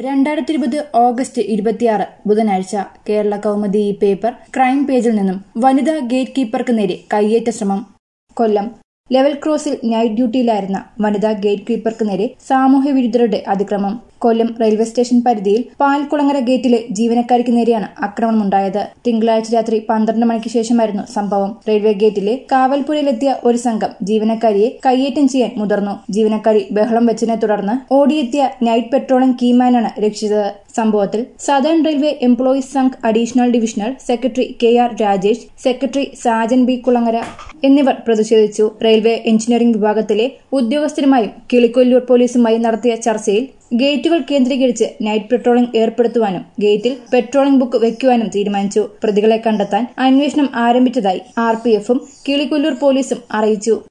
രണ്ടായിരത്തി ഇരുപത് ഓഗസ്റ്റ് ഇരുപത്തിയാറ് ബുധനാഴ്ച കേരള കൗമുദി ഈ പേപ്പർ ക്രൈം പേജിൽ നിന്നും വനിതാ ഗേറ്റ് കീപ്പർക്ക് നേരെ കയ്യേറ്റ ശ്രമം കൊല്ലം ലെവൽ ക്രോസിൽ നൈറ്റ് ഡ്യൂട്ടിയിലായിരുന്ന വനിതാ ഗേറ്റ് കീപ്പർക്ക് നേരെ സാമൂഹ്യ വിരുദ്ധരുടെ അതിക്രമം കൊല്ലം റെയിൽവേ സ്റ്റേഷൻ പരിധിയിൽ പാൽക്കുളങ്ങര ഗേറ്റിലെ ജീവനക്കാരിക്ക് നേരെയാണ് ആക്രമണമുണ്ടായത് തിങ്കളാഴ്ച രാത്രി പന്ത്രണ്ട് മണിക്ക് ശേഷമായിരുന്നു സംഭവം റെയിൽവേ ഗേറ്റിലെ കാവൽപുരയിലെത്തിയ ഒരു സംഘം ജീവനക്കാരിയെ കയ്യേറ്റം ചെയ്യാൻ മുതിർന്നു ജീവനക്കാരി ബഹളം വെച്ചതിനെ തുടർന്ന് ഓടിയെത്തിയ നൈറ്റ് പെട്രോളിംഗ് കീമാനാണ് രക്ഷിച്ചത് സംഭവത്തിൽ southern railway employees Sangh additional divisional secretary K R Rajesh secretary Sajan B Kulangara എന്നിവർ പ്രതിഷേധിച്ചു റെയിൽവേ എഞ്ചിനീയറിംഗ് വിഭാഗത്തിലെ ഉദ്യോഗസ്ഥരുമായും കിളിക്കൊല്ലൂർ പോലീസുമായി നടത്തിയ ചർച്ചയിൽ ഗേറ്റുകൾ കേന്ദ്രീകരിച്ച് നൈറ്റ് പെട്രോളിംഗ് ഏർപ്പെടുത്തുവാനും ഗേറ്റിൽ പെട്രോളിംഗ് ബുക്ക് വെക്കുവാനും തീരുമാനിച്ചു പ്രതികളെ കണ്ടെത്താൻ അന്വേഷണം ആരംഭിച്ചതായി ആർ പി എഫും കിളിക്കൊല്ലൂർ പോലീസും അറിയിച്ചു